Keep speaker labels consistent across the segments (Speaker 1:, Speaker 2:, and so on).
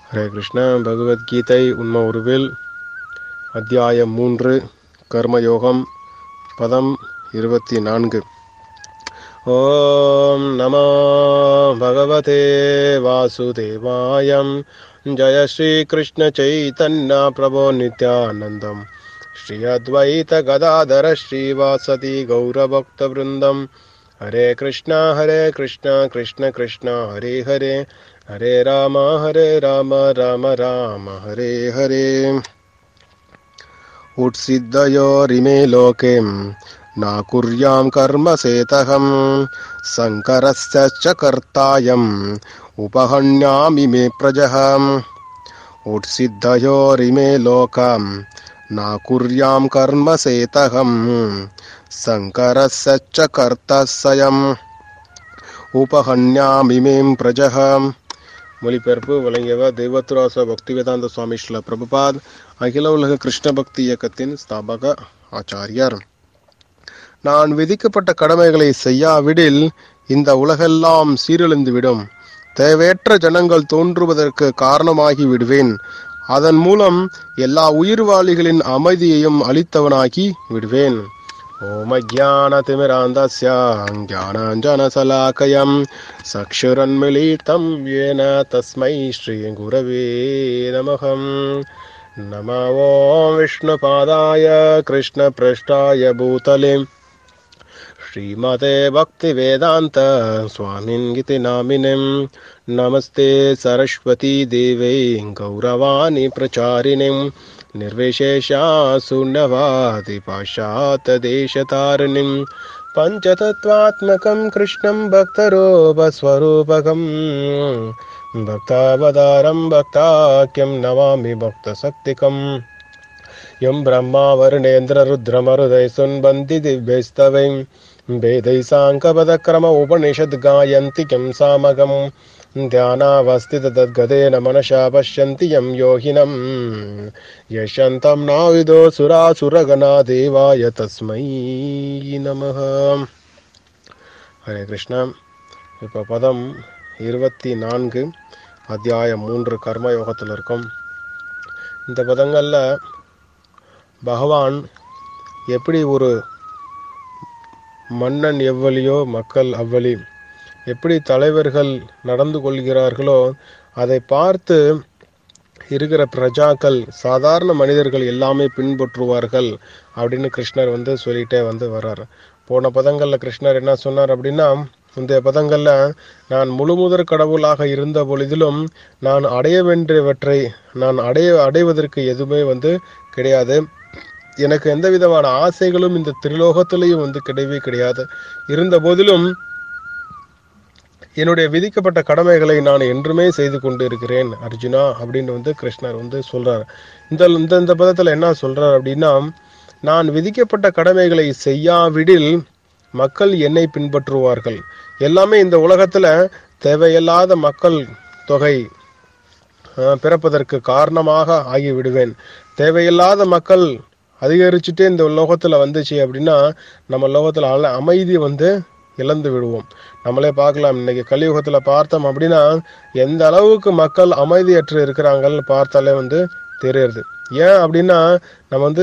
Speaker 1: ஹரே கிருஷ்ணா பகவத்கீதை உண்ம உருவில் அத்தியாயம் மூன்று கர்மயோகம் பதம் இருபத்தி நான்கு ஓம் நமோ பகவதே வாசுதேவாயம் ஜய ஸ்ரீ கிருஷ்ண சைத்தன்ய பிரபோ நித்யானந்தம் ஸ்ரீ அத்வைத கதாதர ஸ்ரீவாசதி கௌரபக்த விருந்தம் ஹரே கிருஷ்ணா ஹரே கிருஷ்ணா கிருஷ்ண கிருஷ்ணா ஹரே ஹரே ஹரே ராம ஹரே ராம ராம ராம ஹரே ஹரே उत्सिद्धयोरिमे लोके न कुर्यां कर्म सेतहम् शङ्करस्य च कर्तायम् उपहण्यामि मे प्रजः उत्सिद्धयोरिमे लोकं न कुर्यां कर्म सेतहम् शङ्करस्य च कर्तस्यम् उपहण्यामि मे प्रजः மொழிபெயர்ப்பு வழங்கியவர் தெய்வத்துராச பக்திவேதாந்த சுவாமி ஸ்ல பிரபுபாத் அகில உலக கிருஷ்ண பக்தி இயக்கத்தின் ஸ்தாபக ஆச்சாரியர் நான் விதிக்கப்பட்ட கடமைகளை செய்யாவிடில் இந்த உலகெல்லாம் சீரழிந்துவிடும் தேவையற்ற ஜனங்கள் தோன்றுவதற்கு காரணமாகி விடுவேன் அதன் மூலம் எல்லா உயிர்வாளிகளின் அமைதியையும் அளித்தவனாகி விடுவேன் ॐ ज्ञानतिमिरान्धस्य ज्ञानाञ्जनशलाकयं चक्षुरन्मिलितं येन तस्मै श्रीगुरवे नमः नम ॐ विष्णुपादाय कृष्णपृष्ठाय भूतले श्रीमते भक्तिवेदान्त स्वामिन्गिति नामिनीं नमस्ते सरस्वती देवै गौरवाणि प्रचारिणीम् निर्विशेषा शून्यवादिपाशातदेशतारिणीं पञ्चतत्त्वात्मकं कृष्णं भक्तरूपस्वरूपकम् भक्तावतारं भक्ताख्यं नमामि भक्तशक्तिकम् यं ब्रह्मा वरुणेन्द्ररुद्रमरुदै सुन्वन्ति दिव्यैस्तवैं वेदैः साङ्कपदक्रम उपनिषद् गायन्ति किं सामगम् ध्यानावस्थितद्गदेन मनसा पश्यन्ति यं योगिनं यशन्तं नाविदो सुरासुरगणा देवाय तस्मै நமः ஹரே கிருஷ்ணா இப்போ பதம் இருபத்தி நான்கு அத்தியாயம் மூன்று கர்மயோகத்தில் இருக்கும் இந்த பதங்களில் பகவான் எப்படி ஒரு மன்னன் எவ்வளியோ மக்கள் அவ்வளி எப்படி தலைவர்கள் நடந்து கொள்கிறார்களோ அதை பார்த்து இருக்கிற பிரஜாக்கள் சாதாரண மனிதர்கள் எல்லாமே பின்பற்றுவார்கள் அப்படின்னு கிருஷ்ணர் வந்து சொல்லிட்டே வந்து வர்றார் போன பதங்களில் கிருஷ்ணர் என்ன சொன்னார் அப்படின்னா இந்த பதங்களில் நான் முழுமுதற் கடவுளாக இருந்த பொழுதிலும் நான் அடைய வேண்டியவற்றை நான் அடைய அடைவதற்கு எதுவுமே வந்து கிடையாது எனக்கு எந்த விதமான ஆசைகளும் இந்த திரிலோகத்திலையும் வந்து கிடையவே கிடையாது இருந்த போதிலும் என்னுடைய விதிக்கப்பட்ட கடமைகளை நான் என்றுமே செய்து கொண்டு இருக்கிறேன் அர்ஜுனா அப்படின்னு வந்து கிருஷ்ணர் வந்து சொல்றார் இந்த இந்த இந்த பதத்துல என்ன சொல்றார் அப்படின்னா நான் விதிக்கப்பட்ட கடமைகளை செய்யாவிடில் மக்கள் என்னை பின்பற்றுவார்கள் எல்லாமே இந்த உலகத்துல தேவையில்லாத மக்கள் தொகை பிறப்பதற்கு காரணமாக ஆகிவிடுவேன் தேவையில்லாத மக்கள் அதிகரிச்சுட்டே இந்த லோகத்துல வந்துச்சு அப்படின்னா நம்ம லோகத்துல அல அமைதி வந்து இழந்து விடுவோம் நம்மளே பார்க்கலாம் இன்னைக்கு கலியுகத்துல பார்த்தோம் அப்படின்னா எந்த அளவுக்கு மக்கள் அமைதியற்று இருக்கிறாங்கன்னு பார்த்தாலே வந்து தெரியுது ஏன் அப்படின்னா நம்ம வந்து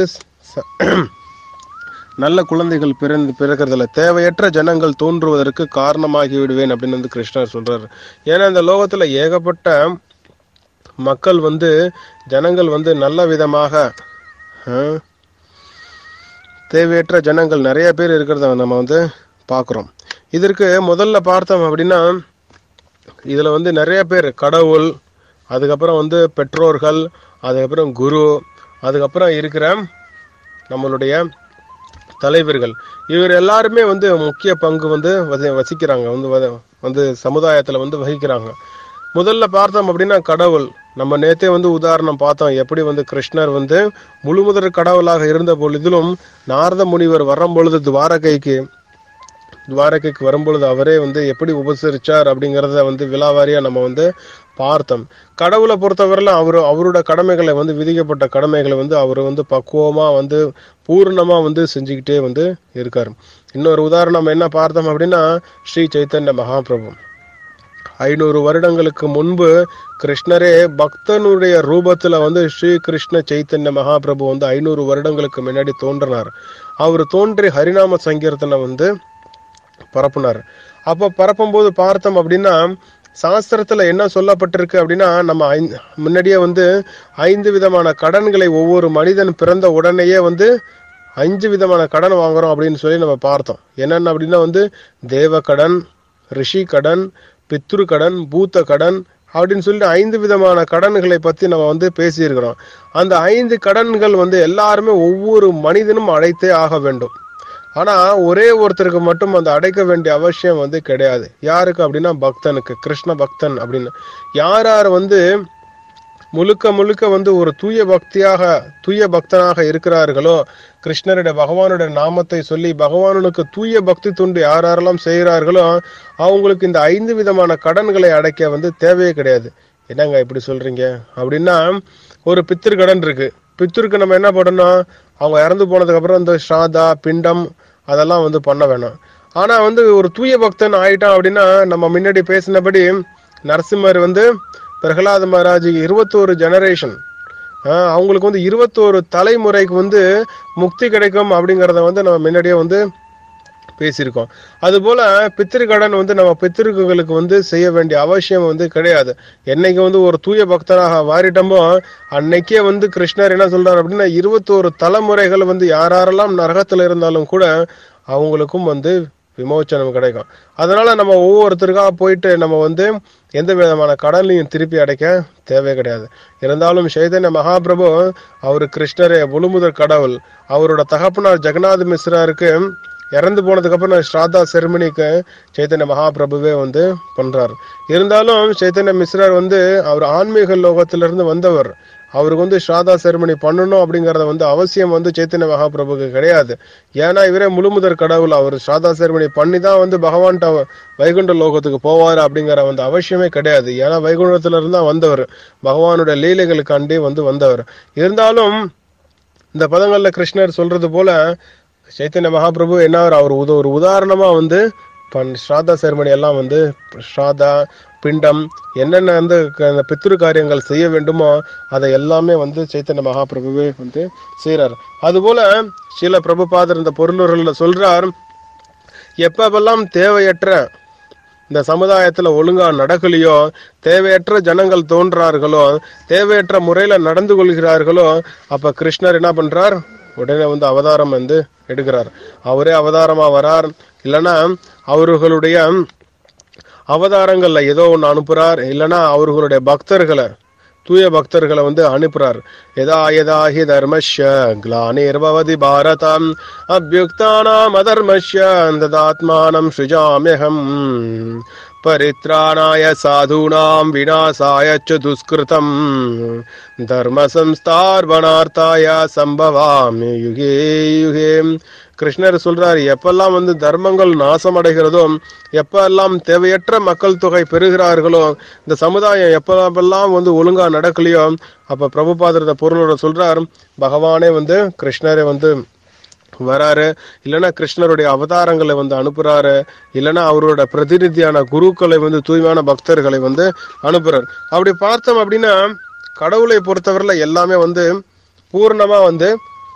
Speaker 1: நல்ல குழந்தைகள் பிறந்து பிறக்கிறதுல தேவையற்ற ஜனங்கள் தோன்றுவதற்கு காரணமாகி விடுவேன் அப்படின்னு வந்து கிருஷ்ணர் சொல்றாரு ஏன்னா இந்த லோகத்துல ஏகப்பட்ட மக்கள் வந்து ஜனங்கள் வந்து நல்ல விதமாக தேவையற்ற ஜனங்கள் நிறைய பேர் இருக்கிறத நம்ம வந்து பார்க்குறோம் இதற்கு முதல்ல பார்த்தோம் அப்படின்னா இதில் வந்து நிறைய பேர் கடவுள் அதுக்கப்புறம் வந்து பெற்றோர்கள் அதுக்கப்புறம் குரு அதுக்கப்புறம் இருக்கிற நம்மளுடைய தலைவர்கள் இவர் எல்லாருமே வந்து முக்கிய பங்கு வந்து வசிக்கிறாங்க வந்து வந்து சமுதாயத்தில் வந்து வகிக்கிறாங்க முதல்ல பார்த்தோம் அப்படின்னா கடவுள் நம்ம நேத்தே வந்து உதாரணம் பார்த்தோம் எப்படி வந்து கிருஷ்ணர் வந்து முழுமுதற் கடவுளாக இருந்த பொழுதிலும் நாரத முனிவர் வரும் பொழுது துவாரகைக்கு துவாரகைக்கு வரும்பொழுது அவரே வந்து எப்படி உபசரிச்சார் அப்படிங்கிறத வந்து விழாவாரியா நம்ம வந்து பார்த்தோம் கடவுளை பொறுத்தவரையில அவரு அவரோட கடமைகளை வந்து விதிக்கப்பட்ட கடமைகளை வந்து அவர் வந்து பக்குவமா வந்து பூர்ணமா வந்து செஞ்சுக்கிட்டே வந்து இருக்காரு இன்னொரு உதாரணம் என்ன பார்த்தோம் அப்படின்னா ஸ்ரீ சைத்தன்ய மகாபிரபு ஐநூறு வருடங்களுக்கு முன்பு கிருஷ்ணரே பக்தனுடைய ரூபத்துல வந்து ஸ்ரீ கிருஷ்ண சைத்தன்ய மகாபிரபு வந்து ஐநூறு வருடங்களுக்கு முன்னாடி தோன்றினார் அவர் தோன்றி ஹரிநாம சங்கீர்த்தனை வந்து பரப்புனார் அப்போ பரப்பும்போது பார்த்தோம் அப்படின்னா சாஸ்திரத்துல என்ன சொல்லப்பட்டிருக்கு அப்படின்னா நம்ம ஐந்து- முன்னாடியே வந்து ஐந்து விதமான கடன்களை ஒவ்வொரு மனிதன் பிறந்த உடனேயே வந்து அஞ்சு விதமான கடன் வாங்குறோம் அப்படின்னு சொல்லி நம்ம பார்த்தோம் என்னென்ன அப்படின்னா வந்து தேவ கடன் ரிஷி கடன் பித்ரு கடன் பூத்த கடன் அப்படின்னு சொல்லிட்டு ஐந்து விதமான கடன்களை பத்தி நம்ம வந்து பேசியிருக்கிறோம் அந்த ஐந்து கடன்கள் வந்து எல்லாருமே ஒவ்வொரு மனிதனும் அடைத்தே ஆக வேண்டும் ஆனா ஒரே ஒருத்தருக்கு மட்டும் அந்த அடைக்க வேண்டிய அவசியம் வந்து கிடையாது யாருக்கு அப்படின்னா பக்தனுக்கு கிருஷ்ண பக்தன் அப்படின்னு யார் யார் வந்து முழுக்க முழுக்க வந்து ஒரு தூய பக்தியாக தூய பக்தனாக இருக்கிறார்களோ கிருஷ்ணருடைய பகவானுடைய நாமத்தை சொல்லி பகவானுக்கு தூய பக்தி துண்டு யார் யாரெல்லாம் செய்கிறார்களோ அவங்களுக்கு இந்த ஐந்து விதமான கடன்களை அடைக்க வந்து தேவையே கிடையாது என்னங்க இப்படி சொல்றீங்க அப்படின்னா ஒரு பித்திரு கடன் இருக்கு பித்திருக்கு நம்ம என்ன பண்ணணும் அவங்க இறந்து போனதுக்கு அப்புறம் இந்த ஸ்ராதா பிண்டம் அதெல்லாம் வந்து பண்ண வேணாம் ஆனா வந்து ஒரு தூய பக்தன் ஆயிட்டான் அப்படின்னா நம்ம முன்னாடி பேசினபடி நரசிம்மர் வந்து பிரகலாத மகாராஜ் இருபத்தோரு ஜெனரேஷன் அவங்களுக்கு வந்து இருபத்தோரு தலைமுறைக்கு வந்து முக்தி கிடைக்கும் அப்படிங்கிறத வந்து நம்ம முன்னாடியே வந்து பேசியிருக்கோம் அதுபோல பித்திருக்கடன் வந்து நம்ம பித்திருக்களுக்கு வந்து செய்ய வேண்டிய அவசியம் வந்து கிடையாது என்னைக்கு வந்து ஒரு தூய பக்தராக மாறிட்டோமோ அன்னைக்கே வந்து கிருஷ்ணர் என்ன சொல்றாரு அப்படின்னா இருபத்தோரு தலைமுறைகள் வந்து யாரெல்லாம் நரகத்துல இருந்தாலும் கூட அவங்களுக்கும் வந்து விமோச்சனம் கிடைக்கும் அதனால நம்ம ஒவ்வொருத்தருக்கா போயிட்டு நம்ம வந்து எந்த விதமான கடன்லையும் திருப்பி அடைக்க தேவை கிடையாது இருந்தாலும் சைதன்ய மகாபிரபு அவர் கிருஷ்ணரே முழுமுதற் கடவுள் அவரோட தகப்பனார் ஜெகநாத் மிஸ்ராருக்கு இறந்து போனதுக்கு அப்புறம் ஸ்ராதா செரிமனிக்கு சைத்தன்ய மகாபிரபுவே வந்து பண்றார் இருந்தாலும் சைத்தன்ய மிஸ்ரர் வந்து அவர் ஆன்மீக லோகத்திலிருந்து வந்தவர் அவருக்கு வந்து ஸ்ராதா செரிமனி பண்ணணும் அப்படிங்கறத வந்து அவசியம் வந்து சைத்தன்ய மகாபிரபுக்கு கிடையாது ஏன்னா இவரே முழுமுதற் கடவுள் அவர் ஸ்ராதா செரிமனி பண்ணி தான் வந்து பகவான்கிட்ட வைகுண்ட லோகத்துக்கு போவார் அப்படிங்கிற வந்து அவசியமே கிடையாது ஏன்னா வைகுண்டத்துல இருந்து தான் வந்தவர் பகவானுடைய லீலைகளுக்காண்டி வந்து வந்தவர் இருந்தாலும் இந்த பதங்கள்ல கிருஷ்ணர் சொல்றது போல சைத்தன்ய மகாபிரபு என்ன அவர் உத ஒரு உதாரணமா வந்து பண் ஸ்ராதா செரிமனி எல்லாம் வந்து ஸ்ராதா பிண்டம் என்னென்ன வந்து க- அந்த பித்ரு காரியங்கள் செய்ய வேண்டுமோ அதை எல்லாமே வந்து சைத்தன்ய மகாபிரபுவே வந்து செய்றார் அதுபோல சில பிரபுபாதர் இந்த பொருளுரையில சொல்றார் எப்பவெல்லாம் தேவையற்ற இந்த சமுதாயத்துல ஒழுங்கா நடக்கலையோ தேவையற்ற ஜனங்கள் தோன்றார்களோ தேவையற்ற முறையில நடந்து கொள்கிறார்களோ அப்ப கிருஷ்ணர் என்ன பண்றார் உடனே வந்து அவதாரம் வந்து எடுக்கிறார் அவரே அவதாரமா வரார் இல்லைன்னா அவர்களுடைய அவதாரங்கள்ல ஏதோ ஒன்று அனுப்புறார் இல்லைன்னா அவர்களுடைய பக்தர்களை தூய பக்தர்களை வந்து அனுப்புறார் யதா யதா ஹி தர்மஸ்ய கிளானிர்பவதி பாரதம் அபியுக்தானாம் அதர்மஸ்ய ததாத்மானம் சுஜாமியகம் परित्राणाय साधूनां विनाशाय च दुष्कृतम् धर्मसंस्थापनार्थाय சம்பவாமி யுகே யுகே கிருஷ்ணர் சொல்றாரு எப்பெல்லாம் வந்து தர்மங்கள் நாசம் அடைகிறதோ எப்பெல்லாம் தேவையற்ற மக்கள் தொகை பெறுகிறார்களோ இந்த சமுதாயம் எப்பெல்லாம் வந்து ஒழுங்கா நடக்கலையோ அப்ப பிரபுபாதர் இந்த பொருளோட சொல்றார் பகவானே வந்து கிருஷ்ணரை வந்து வராரு இல்லைன்னா கிருஷ்ணருடைய அவதாரங்களை வந்து அனுப்புறாரு இல்லைன்னா அவரோட பிரதிநிதியான குருக்களை வந்து தூய்மையான பக்தர்களை வந்து அனுப்புறாரு அப்படி பார்த்தோம் அப்படின்னா கடவுளை பொறுத்தவரையில எல்லாமே வந்து பூர்ணமா வந்து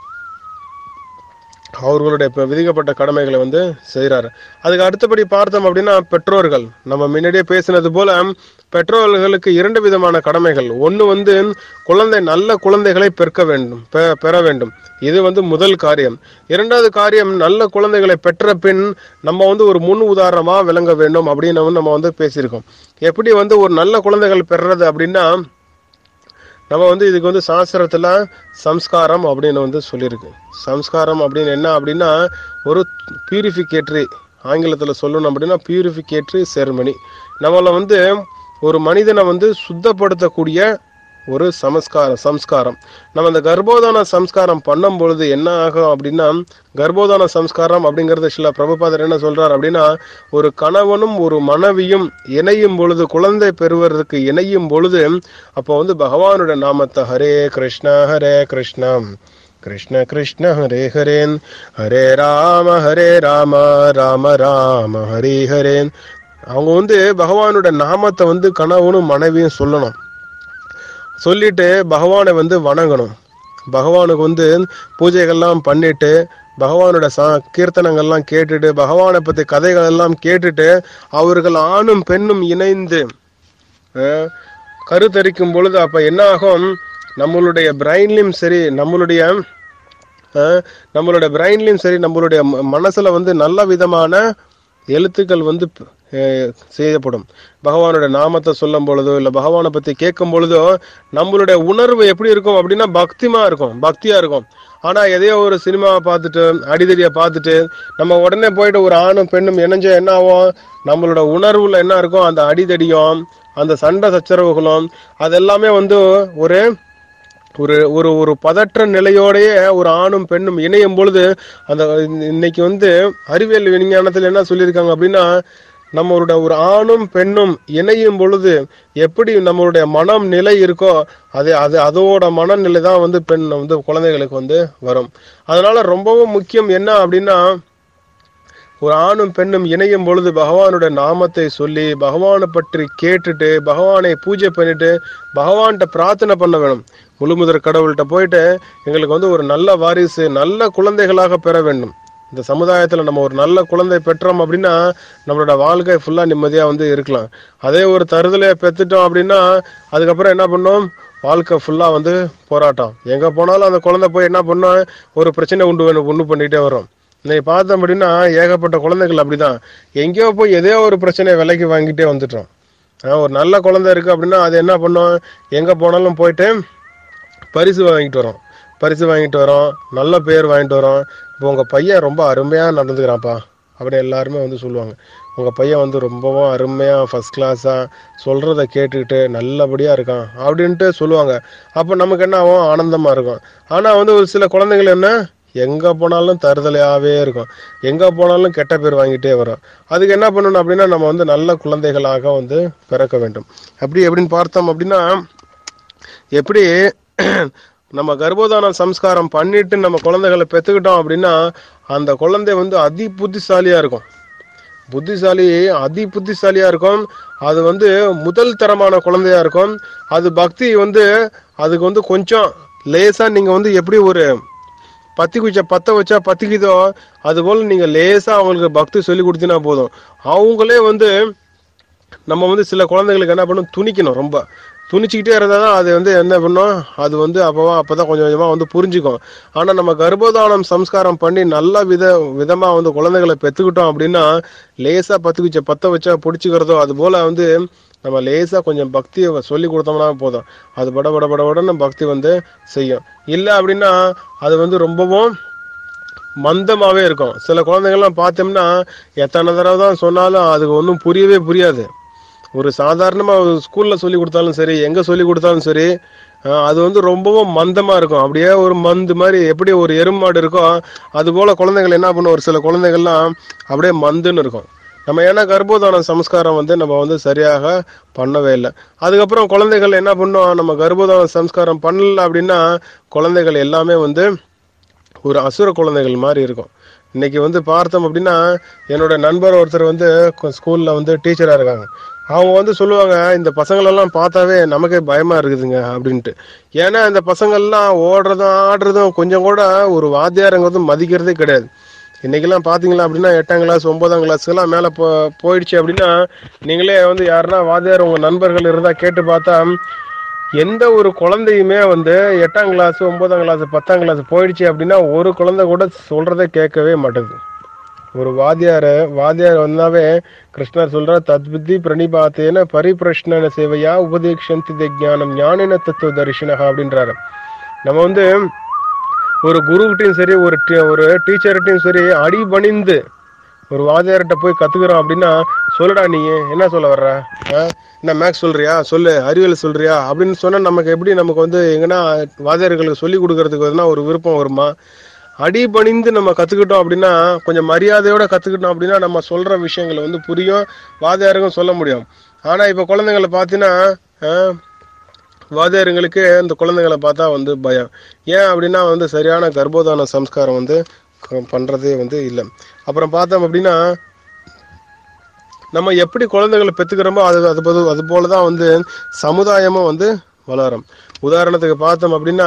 Speaker 1: அவர்களுடைய இப்ப விதிக்கப்பட்ட கடமைகளை வந்து செய்றாரு அதுக்கு அடுத்தபடி பார்த்தோம் அப்படின்னா பெற்றோர்கள் நம்ம முன்னாடியே பேசினது போல பெற்றோர்களுக்கு இரண்டு விதமான கடமைகள் ஒன்று வந்து குழந்தை நல்ல குழந்தைகளை பெற்க வேண்டும் பெ- பெற வேண்டும் இது வந்து முதல் காரியம் இரண்டாவது காரியம் நல்ல குழந்தைகளை பெற்ற பின் நம்ம வந்து ஒரு முன் உதாரணமா விளங்க வேண்டும் அப்படின்னு வந்து நம்ம வந்து பேசியிருக்கோம் எப்படி வந்து ஒரு நல்ல குழந்தைகள் பெறுறது அப்படின்னா நம்ம வந்து இதுக்கு வந்து சாஸ்திரத்துல சம்ஸ்காரம் அப்படின்னு வந்து சொல்லியிருக்கு சம்ஸ்காரம் அப்படின்னு என்ன அப்படின்னா ஒரு பியூரிஃபிகேட்டரி ஆங்கிலத்துல சொல்லணும் அப்படின்னா பியூரிஃபிகேட்டரி செர்மனி நம்மள வந்து ஒரு மனிதனை வந்து சுத்தப்படுத்தக்கூடிய ஒரு சமஸ்காரம் சம்ஸ்காரம் நம்ம இந்த கர்ப்போதான சம்ஸ்காரம் பண்ணும் பொழுது என்ன ஆகும் அப்படின்னா கர்ப்போதான சம்ஸ்காரம் அப்படிங்கறது சில பிரபுபாதர் என்ன சொல்றார் அப்படின்னா ஒரு கணவனும் ஒரு மனைவியும் இணையும் பொழுது குழந்தை பெறுவதற்கு இணையும் பொழுது அப்போ வந்து பகவானுடைய நாமத்தை ஹரே கிருஷ்ண ஹரே கிருஷ்ணா கிருஷ்ண கிருஷ்ண ஹரே ஹரேன் ஹரே ராம ஹரே ராம ராம ராம ஹரே ஹரேன் அவங்க வந்து பகவானோட நாமத்தை வந்து கணவனும் மனைவியும் சொல்லணும் சொல்லிட்டு பகவானை வந்து வணங்கணும் பகவானுக்கு வந்து பூஜைகள்லாம் பண்ணிட்டு பகவானோட ச கீர்த்தனங்கள்லாம் கேட்டுட்டு பகவானை பத்தி கதைகள் எல்லாம் கேட்டுட்டு அவர்கள் ஆணும் பெண்ணும் இணைந்து அஹ், கருத்தரிக்கும் பொழுது அப்ப என்ன ஆகும் நம்மளுடைய பிரைன்லயும் சரி நம்மளுடைய அஹ், நம்மளுடைய பிரைன்லயும் சரி நம்மளுடைய ம- மனசுல வந்து நல்ல விதமான எழுத்துக்கள் வந்து அஹ், செய்யப்படும் பகவானோட நாமத்தை சொல்லும் பொழுதோ இல்ல பகவானை பத்தி கேட்கும் பொழுதோ நம்மளுடைய உணர்வு எப்படி இருக்கும் அப்படின்னா பக்திமா இருக்கும் பக்தியா இருக்கும் ஆனா எதையோ ஒரு சினிமாவை பார்த்துட்டு அடிதடியை பார்த்துட்டு நம்ம உடனே போயிட்டு ஒரு ஆணும் பெண்ணும் இணைஞ்சா என்ன ஆகும் நம்மளோட உணர்வுல என்ன இருக்கும் அந்த அடிதடியும் அந்த சண்டை சச்சரவுகளும் அதெல்லாமே வந்து ஒரு ஒரு ஒரு ஒரு பதற்ற நிலையோடயே ஒரு ஆணும் பெண்ணும் இணையும் பொழுது அந்த இன்னைக்கு வந்து அறிவியல் விஞ்ஞானத்தில் என்ன சொல்லியிருக்காங்க அப்படின்னா நம்மளோட ஒரு ஆணும் பெண்ணும் இணையும் பொழுது எப்படி நம்மளுடைய மனம் நிலை இருக்கோ அது அது அதோட மனநிலை தான் வந்து பெண் வந்து குழந்தைகளுக்கு வந்து வரும் அதனால ரொம்பவும் முக்கியம் என்ன அப்படின்னா ஒரு ஆணும் பெண்ணும் இணையும் பொழுது பகவானோட நாமத்தை சொல்லி பகவானை பற்றி கேட்டுட்டு பகவானை பூஜை பண்ணிட்டு பகவான்கிட்ட பிரார்த்தனை பண்ண வேணும் முழுமுதற் கடவுள்கிட்ட போயிட்டு எங்களுக்கு வந்து ஒரு நல்ல வாரிசு நல்ல குழந்தைகளாக பெற வேண்டும் இந்த சமுதாயத்துல நம்ம ஒரு நல்ல குழந்தை பெற்றோம் அப்படின்னா நம்மளோட வாழ்க்கை ஃபுல்லா நிம்மதியா வந்து இருக்கலாம் அதே ஒரு தருதலைய பெத்துட்டோம் அப்படின்னா அதுக்கப்புறம் என்ன பண்ணோம் வாழ்க்கை ஃபுல்லா வந்து போராட்டம் எங்க போனாலும் அந்த குழந்தை போய் என்ன பண்ணோம் ஒரு பிரச்சனை உண்டு வேணும் உண்டு பண்ணிட்டே வரும் இன்னைக்கு பார்த்தோம் அப்படின்னா ஏகப்பட்ட குழந்தைகள் அப்படிதான் எங்கேயோ போய் எதையோ ஒரு பிரச்சனையை விலைக்கு வாங்கிட்டே வந்துட்டோம் ஆஹ் ஒரு நல்ல குழந்தை இருக்கு அப்படின்னா அது என்ன பண்ணும் எங்க போனாலும் போயிட்டு பரிசு வாங்கிட்டு வரோம் பரிசு வாங்கிட்டு வரோம் நல்ல பேர் வாங்கிட்டு வரோம் இப்போ உங்க பையன் ரொம்ப அருமையா நடந்துக்கிறான்ப்பா அப்படி எல்லாருமே வந்து சொல்லுவாங்க உங்க பையன் வந்து ரொம்பவும் அருமையா ஃபர்ஸ்ட் கிளாஸா சொல்றத கேட்டுக்கிட்டு நல்லபடியா இருக்கான் அப்படின்ட்டு சொல்லுவாங்க அப்போ நமக்கு என்ன ஆகும் ஆனந்தமா இருக்கும் ஆனா வந்து ஒரு சில குழந்தைகள் என்ன எங்க போனாலும் தருதலையாவே இருக்கும் எங்க போனாலும் கெட்ட பேர் வாங்கிட்டே வரும் அதுக்கு என்ன பண்ணணும் அப்படின்னா நம்ம வந்து நல்ல குழந்தைகளாக வந்து பிறக்க வேண்டும் அப்படி எப்படின்னு பார்த்தோம் அப்படின்னா எப்படி நம்ம கர்ப்போதான சம்ஸ்காரம் பண்ணிட்டு நம்ம குழந்தைகளை பெத்துக்கிட்டோம் அப்படின்னா அந்த குழந்தை வந்து அதி புத்திசாலியா இருக்கும் புத்திசாலி அதி புத்திசாலியா இருக்கும் அது வந்து முதல் தரமான குழந்தையா இருக்கும் அது பக்தி வந்து அதுக்கு வந்து கொஞ்சம் லேசா நீங்க வந்து எப்படி ஒரு பத்தி குச்ச பத்த வச்சா பத்திக்குதோ அது போல நீங்க லேசா அவங்களுக்கு பக்தி சொல்லி கொடுத்தீங்கன்னா போதும் அவங்களே வந்து நம்ம வந்து சில குழந்தைகளுக்கு என்ன பண்ணும் துணிக்கணும் ரொம்ப துணிச்சுக்கிட்டே இருந்தால் தான் அது வந்து என்ன பண்ணும் அது வந்து அப்போவா அப்போ தான் கொஞ்சம் கொஞ்சமாக வந்து புரிஞ்சுக்கும் ஆனால் நம்ம கர்ப்போதானம் சம்ஸ்காரம் பண்ணி நல்ல வித விதமாக வந்து குழந்தைகளை பெற்றுக்கிட்டோம் அப்படின்னா லேசாக பத்து குச்ச பற்ற வச்சா பிடிச்சிக்கிறதோ அது போல் வந்து நம்ம லேசாக கொஞ்சம் பக்தியை சொல்லி கொடுத்தோம்னா போதும் அது பட பட பட படன்னு பக்தி வந்து செய்யும் இல்லை அப்படின்னா அது வந்து ரொம்பவும் மந்தமாவே இருக்கும் சில குழந்தைங்கள்லாம் பார்த்தோம்னா எத்தனை தடவை தான் சொன்னாலும் அதுக்கு ஒன்றும் புரியவே புரியாது ஒரு சாதாரணமா ஒரு ஸ்கூல்ல சொல்லி கொடுத்தாலும் சரி எங்க சொல்லி கொடுத்தாலும் சரி அஹ் அது வந்து ரொம்பவும் மந்தமா இருக்கும் அப்படியே ஒரு மந்து மாதிரி எப்படி ஒரு எருமாடு இருக்கோ அது போல குழந்தைகள் என்ன பண்ணும் ஒரு சில குழந்தைகள்லாம் அப்படியே மந்துன்னு இருக்கும் நம்ம ஏன்னா கர்ப்போதான சம்ஸ்காரம் வந்து நம்ம வந்து சரியாக பண்ணவே இல்லை அதுக்கப்புறம் குழந்தைகள் என்ன பண்ணோம் நம்ம கர்ப்போதான சம்ஸ்காரம் பண்ணல அப்படின்னா குழந்தைகள் எல்லாமே வந்து ஒரு அசுர குழந்தைகள் மாதிரி இருக்கும் இன்னைக்கு வந்து பார்த்தோம் அப்படின்னா என்னோட நண்பர் ஒருத்தர் வந்து கு- ஸ்கூல்ல வந்து டீச்சரா இருக்காங்க அவங்க வந்து சொல்லுவாங்க இந்த பசங்களெல்லாம் பார்த்தாவே நமக்கே பயமா இருக்குதுங்க அப்படின்ட்டு ஏன்னா இந்த பசங்கள்லாம் ஓடுறதும் ஆடுறதும் கொஞ்சம் கூட ஒரு வாத்தியாரங்கிறது மதிக்கிறதே கிடையாது இன்னைக்கெல்லாம் பாத்தீங்களா அப்படின்னா எட்டாம் கிளாஸ் ஒன்பதாம் கிளாஸ்க்கெல்லாம் மேல போ போயிடுச்சு அப்படின்னா நீங்களே வந்து யாருன்னா வாத்தியார் உங்க நண்பர்கள் இருந்தா கேட்டு பார்த்தா எந்த ஒரு குழந்தையுமே வந்து எட்டாம் கிளாஸ் ஒன்பதாம் கிளாஸ் பத்தாம் கிளாஸ் போயிடுச்சு அப்படின்னா ஒரு குழந்தை கூட சொல்றதை கேட்கவே மாட்டேங்குது ஒரு வாத்தியார வாத்தியார் வந்தாவே கிருஷ்ணர் சொல்ற தத்வித்தி பிரணிபாத்தேன பரிபிரஷ்ன சேவையா உபதேக்ஷந்தி ஞானம் ஞானின தத்துவ தரிசனகா அப்படின்றாரு நம்ம வந்து ஒரு குருகிட்டையும் சரி ஒரு டி- ஒரு டீச்சர்கிட்டையும் சரி அடிபணிந்து ஒரு வாத்தியார்கிட்ட போய் கத்துக்கிறோம் அப்படின்னா சொல்லுடா நீ என்ன சொல்ல வர்ற ஆ? என்ன மேக்ஸ் சொல்றியா சொல்லு அறிவியல் சொல்றியா அப்படின்னு சொன்னா நமக்கு எப்படி நமக்கு வந்து எங்கன்னா வாத்தியார்களுக்கு சொல்லி கொடுக்கறதுக்கு எதுனா ஒரு விருப்பம் வருமா அடிபணிந்து நம்ம கத்துக்கிட்டோம் அப்படின்னா கொஞ்சம் மரியாதையோட கத்துக்கிட்டோம் அப்படின்னா நம்ம சொல்ற விஷயங்களை வந்து புரியும் வாத்தியாருக்கும் சொல்ல முடியும் ஆனா இப்ப குழந்தைங்களை பார்த்தீங்கன்னா ஆ, வாத்தியாருங்களுக்கு இந்த குழந்தைங்களை பார்த்தா வந்து பயம் ஏன் அப்படின்னா வந்து சரியான கர்ப்போதான சம்ஸ்காரம் வந்து க- பண்றதே வந்து இல்லை அப்புறம் பார்த்தோம் அப்படின்னா நம்ம எப்படி குழந்தைகளை பெத்துக்கிறோமோ அது அது போது அது போலதான் வந்து சமுதாயமும் வந்து வளரும் உதாரணத்துக்கு பார்த்தோம் அப்படின்னா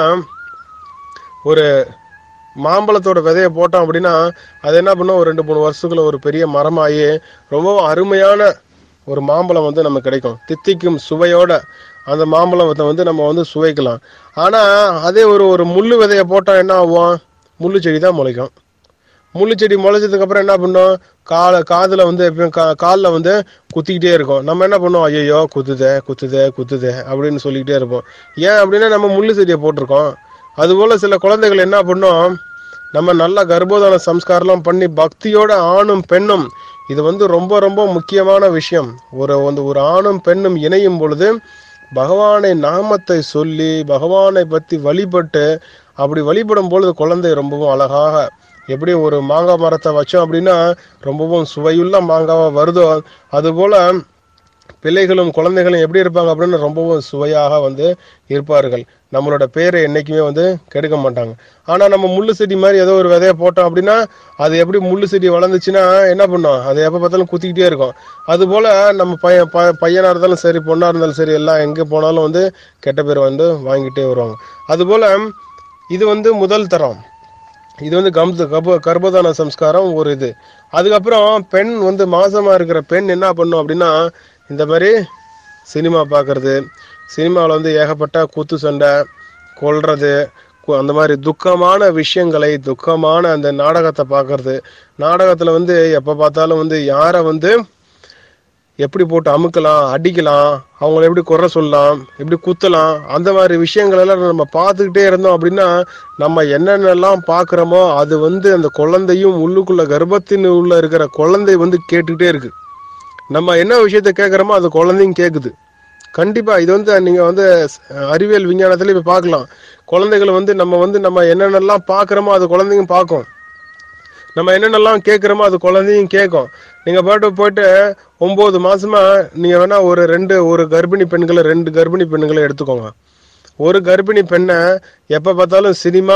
Speaker 1: ஒரு மாம்பழத்தோட விதைய போட்டோம் அப்படின்னா அது என்ன பண்ணும் ஒரு ரெண்டு மூணு வருஷத்துக்குள்ள ஒரு பெரிய மரமாகி ரொம்பவும் அருமையான ஒரு மாம்பழம் வந்து நமக்கு கிடைக்கும் தித்திக்கும் சுவையோட அந்த மாம்பழத்தை வந்து நம்ம வந்து சுவைக்கலாம் ஆனா அதே ஒரு ஒரு முள்ளு விதைய போட்டா என்ன ஆகும் முள்ளு செடி தான் முளைக்கும் முள்ளு செடி முளைச்சதுக்கு அப்புறம் என்ன பண்ணும் கால காதுல வந்து எப்பயும் கா காலில் வந்து குத்திக்கிட்டே இருக்கும் நம்ம என்ன பண்ணுவோம் ஐயோ குத்துதே குத்துதே குத்துதே அப்படின்னு சொல்லிக்கிட்டே இருப்போம் ஏன் அப்படின்னா நம்ம முள்ளு செடியை போட்டிருக்கோம் அதுபோல சில குழந்தைகள் என்ன பண்ணும் நம்ம நல்ல கர்ப்போதான சம்ஸ்காரம்லாம் பண்ணி பக்தியோட ஆணும் பெண்ணும் இது வந்து ரொம்ப ரொம்ப முக்கியமான விஷயம் ஒரு வந்து ஒரு ஆணும் பெண்ணும் இணையும் பொழுது பகவானை நாமத்தை சொல்லி பகவானை பத்தி வழிபட்டு அப்படி வழிபடும் பொழுது குழந்தை ரொம்பவும் அழகாக எப்படி ஒரு மாங்காய் மரத்தை வச்சோம் அப்படின்னா ரொம்பவும் சுவையுள்ள மாங்காவா வருதோ அதுபோல பிள்ளைகளும் குழந்தைகளும் எப்படி இருப்பாங்க அப்படின்னு ரொம்பவும் சுவையாக வந்து இருப்பார்கள் நம்மளோட பேரை என்னைக்குமே வந்து கெடுக்க மாட்டாங்க ஆனா நம்ம முள்ளு செடி மாதிரி ஏதோ ஒரு விதைய போட்டோம் அப்படின்னா அது எப்படி முள்ளு செடி வளர்ந்துச்சுன்னா என்ன பண்ணும் அது எப்ப பார்த்தாலும் குத்திக்கிட்டே இருக்கும் அது போல நம்ம பையன் ப- பையனா இருந்தாலும் சரி பொண்ணா இருந்தாலும் சரி எல்லாம் எங்க போனாலும் வந்து கெட்ட பேர் வந்து வாங்கிட்டே வருவாங்க அது போல இது வந்து முதல் தரம் இது வந்து கம்து கர்ப்ப கர்ப்பதான சம்ஸ்காரம் ஒரு இது அதுக்கப்புறம் பெண் வந்து மாசமா இருக்கிற பெண் என்ன பண்ணும் அப்படின்னா இந்த மாதிரி சினிமா பார்க்கறது சினிமாவில் வந்து ஏகப்பட்ட குத்து சண்டை கொல்றது கு- அந்த மாதிரி துக்கமான விஷயங்களை துக்கமான அந்த நாடகத்தை பார்க்கறது நாடகத்தில் வந்து எப்போ பார்த்தாலும் வந்து யாரை வந்து எப்படி போட்டு அமுக்கலாம் அடிக்கலாம் அவங்கள எப்படி குறை சொல்லலாம் எப்படி குத்தலாம் அந்த மாதிரி விஷயங்கள் எல்லாம் நம்ம பார்த்துக்கிட்டே இருந்தோம் அப்படின்னா நம்ம என்னென்னலாம் பார்க்குறோமோ அது வந்து அந்த குழந்தையும் உள்ளுக்குள்ள கர்ப்பத்தின் உள்ள இருக்கிற குழந்தை வந்து கேட்டுக்கிட்டே இருக்கு நம்ம என்ன விஷயத்த கேட்குறோமோ அது குழந்தையும் கேட்குது கண்டிப்பா இது வந்து நீங்க வந்து அஹ், அறிவியல் விஞ்ஞானத்துல இப்ப பார்க்கலாம் குழந்தைகளை வந்து நம்ம வந்து நம்ம என்னென்னலாம் பார்க்குறோமோ அது குழந்தையும் பார்க்கும் நம்ம என்னென்னலாம் கேட்குறோமோ அது குழந்தையும் கேட்கும் நீங்க பாட்டு போயிட்டு ஒன்பது மாசமா நீங்க வேணா ஒரு ரெண்டு ஒரு கர்ப்பிணி பெண்களை ரெண்டு கர்ப்பிணி பெண்களை எடுத்துக்கோங்க ஒரு கர்ப்பிணி பெண்ணை எப்ப பார்த்தாலும் சினிமா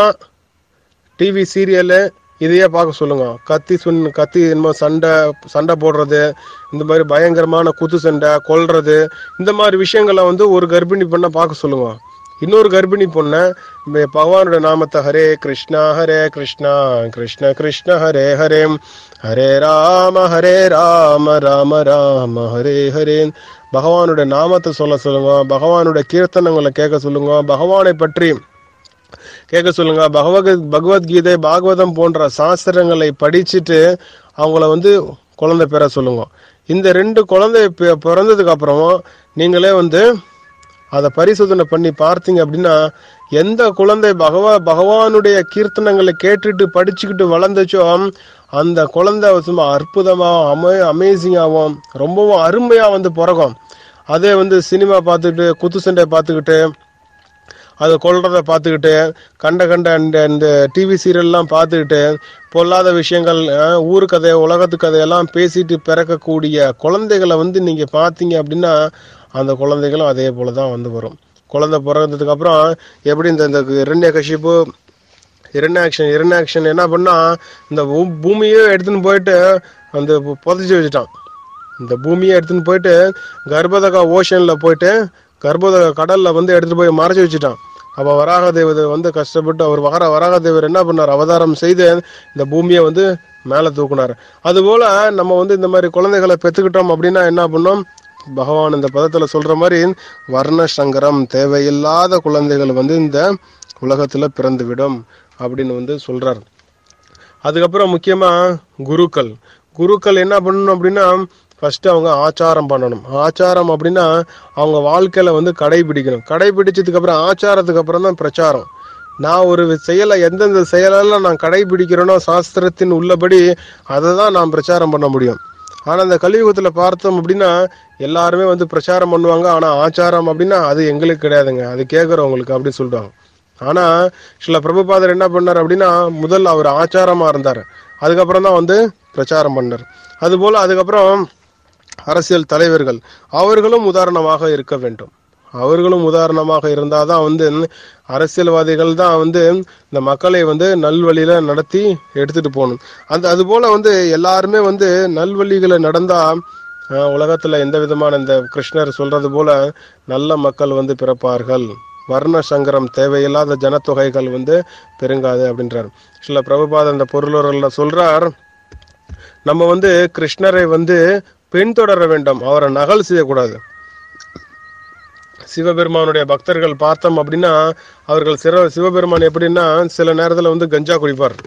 Speaker 1: டிவி சீரியலு இதையே பார்க்க சொல்லுங்க கத்தி சுன் கத்தி என்னமோ சண்டை சண்டை போடுறது இந்த மாதிரி பயங்கரமான குத்து சண்டை கொல்றது இந்த மாதிரி விஷயங்களை வந்து ஒரு கர்ப்பிணி பெண்ணை பார்க்க சொல்லுங்க இன்னொரு கர்ப்பிணி பொண்ணை இந்த பகவானோட நாமத்தை ஹரே கிருஷ்ணா ஹரே கிருஷ்ணா கிருஷ்ண கிருஷ்ண ஹரே ஹரே ஹரே ராம ஹரே ராம ராம ராம ஹரே ஹரே பகவானோட நாமத்தை சொல்ல சொல்லுங்க பகவானோட கீர்த்தனங்களை கேட்க சொல்லுங்க பகவானை பற்றி கேட்க சொல்லுங்க பகவத் பகவத்கீதை பாகவதம் போன்ற சாஸ்திரங்களை படிச்சுட்டு அவங்கள வந்து குழந்தை பெற சொல்லுங்க இந்த ரெண்டு குழந்தை பி- பிறந்ததுக்கு அப்புறம் நீங்களே வந்து அதை பரிசோதனை பண்ணி பார்த்தீங்க அப்படின்னா எந்த குழந்தை பகவா பகவானுடைய கீர்த்தனங்களை கேட்டுட்டு படிச்சுக்கிட்டு வளர்ந்துச்சோ அந்த குழந்தை சும்மா அற்புதமா அமே அமேசிங்காகவும் ரொம்பவும் அருமையா வந்து பிறகும் அதே வந்து சினிமா பார்த்துக்கிட்டு குத்து சண்டை பார்த்துக்கிட்டு அதை கொல்றத பார்த்துக்கிட்டு கண்ட கண்ட அந்த இந்த டிவி சீரியல்லாம் பார்த்துக்கிட்டு பொல்லாத விஷயங்கள் அஹ், ஊர் கதை உலகத்து கதையெல்லாம் பேசிட்டு பிறக்கக்கூடிய குழந்தைகளை வந்து நீங்க பார்த்தீங்க அப்படின்னா அந்த குழந்தைகளும் அதே போல தான் வந்து வரும் குழந்தை பிறந்ததுக்கு அப்புறம் எப்படி இந்த இந்த இரண்ய கஷிப்பு இரண்டாக்ஷன் இரண்டாக்ஷன் என்ன பண்ணா இந்த பூ- பூமியே எடுத்துன்னு போயிட்டு அந்த பு- புதைச்சி வச்சுட்டான் இந்த பூமியை எடுத்துன்னு போயிட்டு கர்ப்பதகா ஓஷன்ல போயிட்டு கர்ப்பதகா கடல்ல வந்து எடுத்துட்டு போய் மறைச்சு வச்சுட்டான் அப்ப வராக தேவர் வந்து கஷ்டப்பட்டு அவர் வர வராக தேவர் என்ன பண்ணார் அவதாரம் செய்து இந்த பூமியை வந்து மேல தூக்குனார் அதுபோல நம்ம வந்து இந்த மாதிரி குழந்தைகளை பெத்துக்கிட்டோம் அப்படின்னா என்ன பண்ணோம் பகவான் இந்த பதத்துல சொல்ற மாதிரி வர்ண சங்கரம் தேவையில்லாத குழந்தைகள் வந்து இந்த உலகத்துல பிறந்து விடும் அப்படின்னு வந்து சொல்றார் அதுக்கப்புறம் முக்கியமா குருக்கள் குருக்கள் என்ன பண்ணணும் அப்படின்னா ஃபர்ஸ்ட் அவங்க ஆச்சாரம் பண்ணணும் ஆச்சாரம் அப்படின்னா அவங்க வாழ்க்கையில வந்து கடைபிடிக்கணும் கடைபிடிச்சதுக்கு அப்புறம் ஆச்சாரத்துக்கு அப்புறம் தான் பிரச்சாரம் நான் ஒரு செயலை எந்தெந்த செயலெல்லாம் நான் கடைபிடிக்கிறேனோ சாஸ்திரத்தின் உள்ளபடி அதை தான் நான் பிரச்சாரம் பண்ண முடியும் ஆனா இந்த கலியுகத்துல பார்த்தோம் அப்படின்னா எல்லாருமே வந்து பிரச்சாரம் பண்ணுவாங்க ஆனா ஆச்சாரம் அப்படின்னா அது எங்களுக்கு கிடையாதுங்க அது கேட்குறவங்களுக்கு அப்படின்னு சொல்லிட்டாங்க ஆனா சில பிரபுபாதர் என்ன பண்ணார் அப்படின்னா முதல்ல அவர் ஆச்சாரமா இருந்தார் அதுக்கப்புறம் தான் வந்து பிரச்சாரம் பண்ணார் அதுபோல அதுக்கப்புறம் அரசியல் தலைவர்கள் அவர்களும் உதாரணமாக இருக்க வேண்டும் அவர்களும் உதாரணமாக இருந்தாதான் வந்து அரசியல்வாதிகள் தான் வந்து இந்த மக்களை வந்து நல்வழியில நடத்தி எடுத்துட்டு போகணும் அந்த அது போல வந்து எல்லாருமே வந்து நல்வழிகளை நடந்தா ஆஹ் உலகத்துல எந்த விதமான இந்த கிருஷ்ணர் சொல்றது போல நல்ல மக்கள் வந்து பிறப்பார்கள் வர்ண சங்கரம் தேவையில்லாத ஜனத்தொகைகள் வந்து பெருங்காது அப்படின்றார் சில பிரபுபாத அந்த பொருளுரையில் சொல்றார் நம்ம வந்து கிருஷ்ணரை வந்து பின்தொடர வேண்டும் அவரை நகல் செய்யக்கூடாது சிவபெருமானுடைய பக்தர்கள் பார்த்தோம் அப்படின்னா அவர்கள் சிற சிவபெருமான் எப்படின்னா சில நேரத்துல வந்து கஞ்சா குடிப்பார்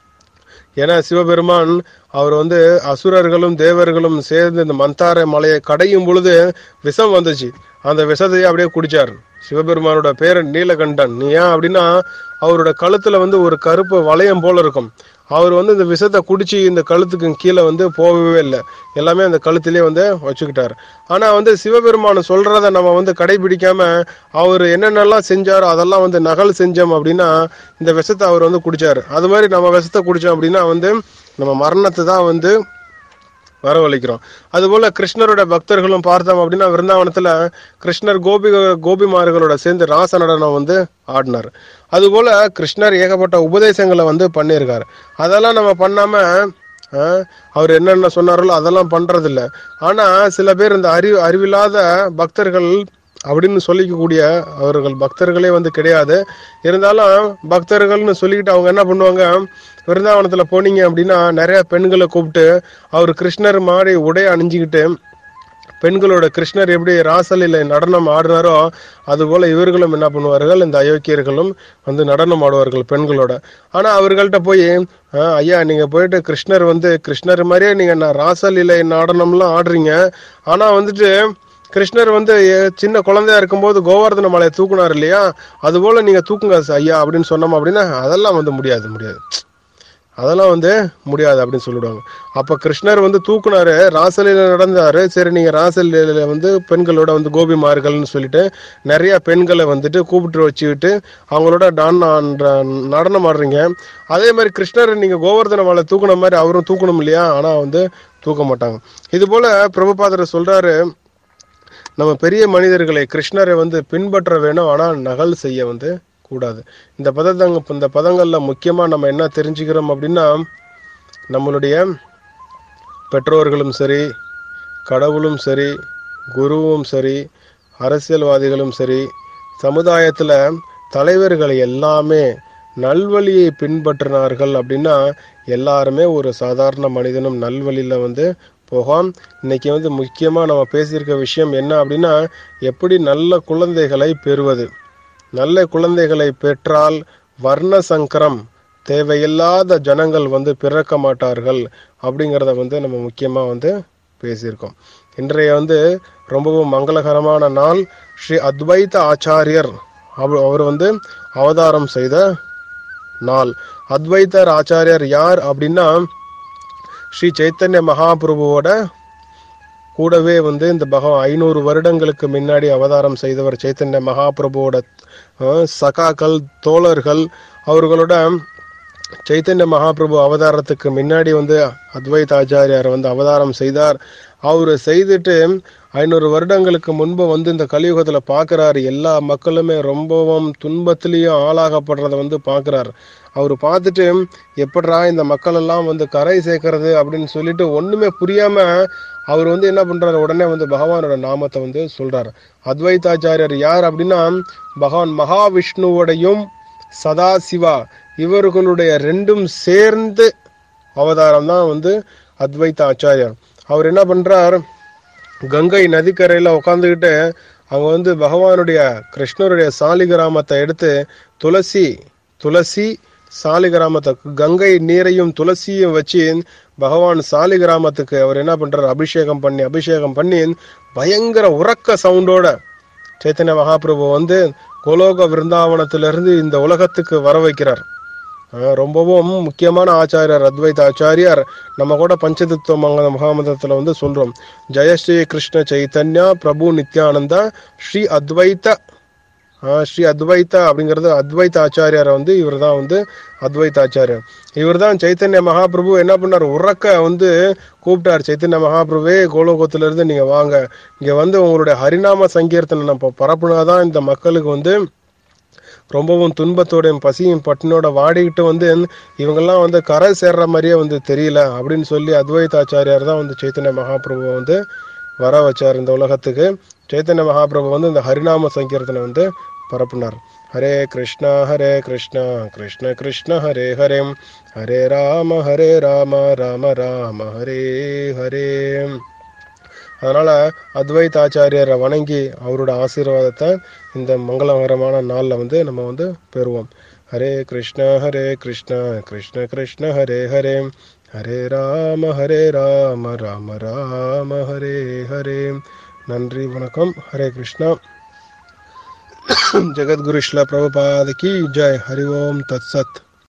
Speaker 1: ஏன்னா சிவபெருமான் அவர் வந்து அசுரர்களும் தேவர்களும் சேர்ந்து இந்த மந்தார மலையை கடையும் பொழுது விஷம் வந்துச்சு அந்த விஷத்தையே அப்படியே குடிச்சார் சிவபெருமானோட பேர் நீலகண்டன் நீ ஏன் அப்படின்னா அவரோட கழுத்துல வந்து ஒரு கருப்பு வளையம் போல இருக்கும் அவர் வந்து இந்த விஷத்தை குடிச்சு இந்த கழுத்துக்கு கீழே வந்து போகவே இல்லை எல்லாமே அந்த கழுத்திலே வந்து வச்சுக்கிட்டார் ஆனா வந்து சிவபெருமான் சொல்றத நம்ம வந்து கடைபிடிக்காம அவர் என்னென்னலாம் செஞ்சாரோ அதெல்லாம் வந்து நகல் செஞ்சோம் அப்படின்னா இந்த விஷத்தை அவர் வந்து குடிச்சாரு அது மாதிரி நம்ம விஷத்தை குடிச்சோம் அப்படின்னா வந்து நம்ம மரணத்தை தான் வந்து வரவழைக்கிறோம் அதுபோல கிருஷ்ணரோட பக்தர்களும் பார்த்தோம் அப்படின்னா விருந்தாவனத்துல கிருஷ்ணர் கோபி கோபிமார்களோட சேர்ந்து ராச நடனம் வந்து ஆடினார் அதுபோல கிருஷ்ணர் ஏகப்பட்ட உபதேசங்களை வந்து பண்ணியிருக்காரு அதெல்லாம் நம்ம பண்ணாம ஆஹ், அவர் என்னென்ன சொன்னாரோ அதெல்லாம் பண்றதில்ல ஆனா சில பேர் இந்த அறிவு அறிவில்லாத பக்தர்கள் அப்படின்னு சொல்லிக்கக்கூடிய அவர்கள் பக்தர்களே வந்து கிடையாது இருந்தாலும் பக்தர்கள்னு சொல்லிக்கிட்டு அவங்க என்ன பண்ணுவாங்க விருந்தாவனத்துல போனீங்க அப்படின்னா நிறைய பெண்களை கூப்பிட்டு அவர் கிருஷ்ணர் மாதிரி உடை அணிஞ்சுக்கிட்டு பெண்களோட கிருஷ்ணர் எப்படி ராசலில நடனம் ஆடினாரோ அதுபோல இவர்களும் என்ன பண்ணுவார்கள் இந்த அயோக்கியர்களும் வந்து நடனம் ஆடுவார்கள் பெண்களோட ஆனா அவர்கள்ட்ட போய் "ஆ, ஐயா நீங்க போயிட்டு கிருஷ்ணர் வந்து கிருஷ்ணர் மாதிரியே நீங்க ந- ராசலீலை நடனம்லாம் ஆடுறீங்க ஆனா வந்துட்டு கிருஷ்ணர் வந்து எ- சின்ன குழந்தையா இருக்கும்போது கோவர்தன மலையை தூக்குனார் இல்லையா அதுபோல நீங்க தூக்குங்க ஐயா அப்படின்னு சொன்னோம் அப்படின்னா அதெல்லாம் வந்து முடியாது முடியாது அதெல்லாம் வந்து முடியாது அப்படின்னு சொல்லிடுவாங்க அப்ப கிருஷ்ணர் வந்து தூக்குனாரு ராசலீல நடந்தாரு சரி நீங்க ராசலீல வந்து பெண்களோட வந்து கோபிமார்கள்னு சொல்லிட்டு நிறைய பெண்களை வந்துட்டு கூப்பிட்டு வச்சுக்கிட்டு அவங்களோட டான் நடனம் ஆடுறீங்க அதே மாதிரி கிருஷ்ணர் நீங்க கோவர்தன மலை தூக்குன மாதிரி அவரும் தூக்கணும் இல்லையா ஆனா வந்து தூக்க மாட்டாங்க இது போல பிரபுபாதர் சொல்றாரு நம்ம பெரிய மனிதர்களை கிருஷ்ணரை வந்து பின்பற்ற வேணும் ஆனால் நகல் செய்ய வந்து கூடாது இந்த பதத்தங்க இந்த பதங்கள்ல முக்கியமா நம்ம என்ன தெரிஞ்சுக்கிறோம் அப்படின்னா நம்மளுடைய பெற்றோர்களும் சரி கடவுளும் சரி குருவும் சரி அரசியல்வாதிகளும் சரி சமுதாயத்துல தலைவர்கள் எல்லாமே நல்வழியை பின்பற்றினார்கள் அப்படின்னா எல்லாருமே ஒரு சாதாரண மனிதனும் நல்வழியில வந்து போகாம் இன்னைக்கு வந்து முக்கியமா நம்ம பேசியிருக்க விஷயம் என்ன அப்படின்னா எப்படி நல்ல குழந்தைகளை பெறுவது நல்ல குழந்தைகளை பெற்றால் வர்ண சங்கரம் தேவையில்லாத ஜனங்கள் வந்து பிறக்க மாட்டார்கள் அப்படிங்கிறத வந்து நம்ம முக்கியமா வந்து பேசியிருக்கோம் இன்றைய வந்து ரொம்பவும் மங்களகரமான நாள் ஸ்ரீ அத்வைத ஆச்சாரியர் அவ- அவர் வந்து அவதாரம் செய்த நாள் அத்வைதர் ஆச்சாரியர் யார் அப்படின்னா ஸ்ரீ சைத்தன்ய மகாபிரபுவோட கூடவே வந்து இந்த பகவான் ஐநூறு வருடங்களுக்கு முன்னாடி அவதாரம் செய்தவர் சைத்தன்ய மகாபிரபுவோட அஹ், சகாக்கள் தோழர்கள் அவர்களோட சைத்தன்ய மகாபிரபு அவதாரத்துக்கு முன்னாடி வந்து அத்வைத ஆச்சாரியார் வந்து அவதாரம் செய்தார் அவர் செய்துட்டு ஐநூறு வருடங்களுக்கு முன்பு வந்து இந்த கலியுகத்துல பார்க்கறாரு எல்லா மக்களுமே ரொம்பவும் துன்பத்திலையும் ஆளாகப்படுறத வந்து பார்க்கறாரு அவர் பார்த்துட்டு எப்படிரா இந்த மக்கள் எல்லாம் வந்து கரை சேர்க்கறது அப்படின்னு சொல்லிட்டு ஒண்ணுமே புரியாம அவர் வந்து என்ன பண்றாரு உடனே வந்து பகவானோட நாமத்தை வந்து சொல்றாரு அத்வைதாச்சாரியர் யார் அப்படின்னா பகவான் மகாவிஷ்ணுவோடையும் சதாசிவா இவர்களுடைய ரெண்டும் சேர்ந்து அவதாரம் தான் வந்து அத்வைத ஆச்சாரியார் அவர் என்ன பண்றார் கங்கை நதிக்கரையில உட்காந்துக்கிட்டு அவங்க வந்து பகவானுடைய கிருஷ்ணருடைய சாலிகிராமத்தை எடுத்து துளசி துளசி சாலிகிராமத்தை கங்கை நீரையும் துளசியும் வச்சு பகவான் சாலிகிராமத்துக்கு அவர் என்ன பண்றாரு அபிஷேகம் பண்ணி அபிஷேகம் பண்ணி பயங்கர உறக்க சவுண்டோட சைத்தன்ய மகாபிரபு வந்து கோலோக விருந்தாவனத்திலிருந்து இந்த உலகத்துக்கு வர வைக்கிறார் அஹ் ரொம்பவும் முக்கியமான ஆச்சாரியர் அத்வைத ஆச்சாரியார் நம்ம கூட பஞ்சதத்துவ மங்க மகாமதத்துல வந்து சொல்றோம் ஜெய ஸ்ரீ கிருஷ்ண சைத்தன்யா பிரபு நித்யானந்தா ஸ்ரீ அத்வைத ஆஹ் ஸ்ரீ அத்வைதா அப்படிங்கிறது அத்வைத ஆச்சாரியார் வந்து இவர் தான் வந்து அத்வைத ஆச்சாரியர் இவர் தான் சைத்தன்ய மகாபிரபு என்ன பண்ணார் உறக்க வந்து கூப்பிட்டார் சைத்தன்ய மகாபிரபுவே கோலோகத்துல இருந்து நீங்க வாங்க இங்க வந்து உங்களுடைய ஹரிநாம சங்கீர்த்தனை நம்ம பரப்புனாதான் இந்த மக்களுக்கு வந்து ரொம்பவும் துன்பத்தோடையும் பசியும் பட்டினோட வாடிக்கிட்டு வந்து இவங்கெல்லாம் வந்து கரை சேர்ற மாதிரியே வந்து தெரியல அப்படின்னு சொல்லி அத்வைதாச்சாரியார் தான் வந்து சைத்தன்ய மகாபிரபுவை வந்து வர வச்சார் இந்த உலகத்துக்கு சைத்தன்ய மகாபிரபு வந்து இந்த ஹரிநாம சங்கீர்த்தனை வந்து பரப்புனார் ஹரே கிருஷ்ணா ஹரே கிருஷ்ணா கிருஷ்ண கிருஷ்ண ஹரே ஹரே ஹரே ராம ஹரே ராம ராம ராம ஹரே ஹரே அதனால அத்வைத் ஆச்சாரியரை வணங்கி அவரோட ஆசீர்வாதத்தை இந்த மங்களகரமான நாளில் வந்து நம்ம வந்து பெறுவோம் ஹரே கிருஷ்ணா ஹரே கிருஷ்ணா கிருஷ்ண கிருஷ்ண ஹரே ஹரே ஹரே ராம ஹரே ராம ராம ராம ஹரே ஹரே நன்றி வணக்கம் ஹரே கிருஷ்ணா ஜெகத்குரு ஸ்ல பிரபுபாத கி ஜெய் ஹரி ஓம் தத் சத்